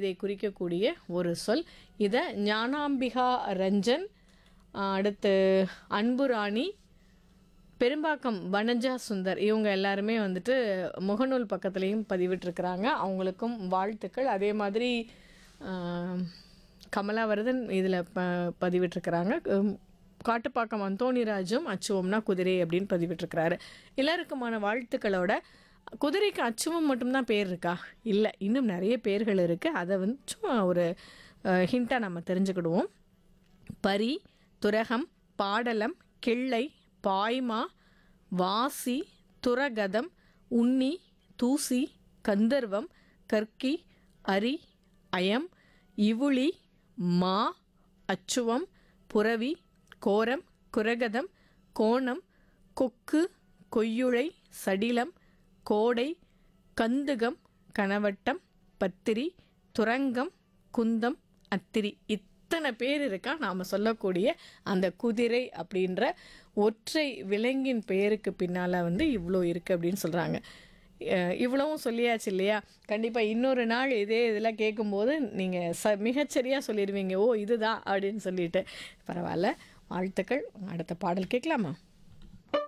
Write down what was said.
இதை குறிக்கக்கூடிய ஒரு சொல் இதை ஞானாம்பிகா ரஞ்சன் ஆஹ் அடுத்து அன்புராணி பெரும்பாக்கம் வனஜா சுந்தர் இவங்க எல்லாருமே வந்துட்டு முகநூல் பக்கத்துலேயும் பதிவிட்டிருக்கிறாங்க அவங்களுக்கும் வாழ்த்துக்கள் அதே மாதிரி ஆஹ், கமலாவரதன் இதில் ப பதிவிட்டிருக்கிறாங்க உம், காட்டுப்பாக்கம் அந்தோணிராஜும் அச்சுவம்னா குதிரை அப்படின்னு பதிவிட்டிருக்கிறாரு எல்லாருக்குமான வாழ்த்துக்களோட குதிரைக்கு அச்சுவம் மட்டும்தான் பேர் இருக்கா இல்லை இன்னும் நிறைய பேர்கள் இருக்குது அதை வந்து சும்மா ஒரு ஹிண்ட்டாக நம்ம தெரிஞ்சுக்கிடுவோம் பரி துரகம் பாடலம் கிள்ளை பாய்மா வாசி துரகதம் உண்ணி தூசி கந்தர்வம் கற்கி அரி அயம் இவுளி மா அச்சுவம் புரவி கோரம் குரகதம் கோணம் கொக்கு கொய்யுழை சடிலம் கோடை கந்துகம் கனவட்டம் பத்திரி துரங்கம் குந்தம் அத்திரி இத்தனை பேர் இருக்கா நாம் சொல்லக்கூடிய அந்த குதிரை அப்படின்ற ஒற்றை விலங்கின் பெயருக்கு பின்னால் வந்து இவ்வளோ இருக்குது அப்படின்னு சொல்கிறாங்க இவ்வளவும் சொல்லியாச்சு இல்லையா கண்டிப்பாக இன்னொரு நாள் இதே இதெல்லாம் கேட்கும்போது நீங்கள் ச மிகச்சரியாக சொல்லிடுவீங்க ஓ இதுதான் அப்படின்னு சொல்லிட்டு பரவாயில்ல வாழ்த்துக்கள் அடுத்த பாடல் கேட்கலாமா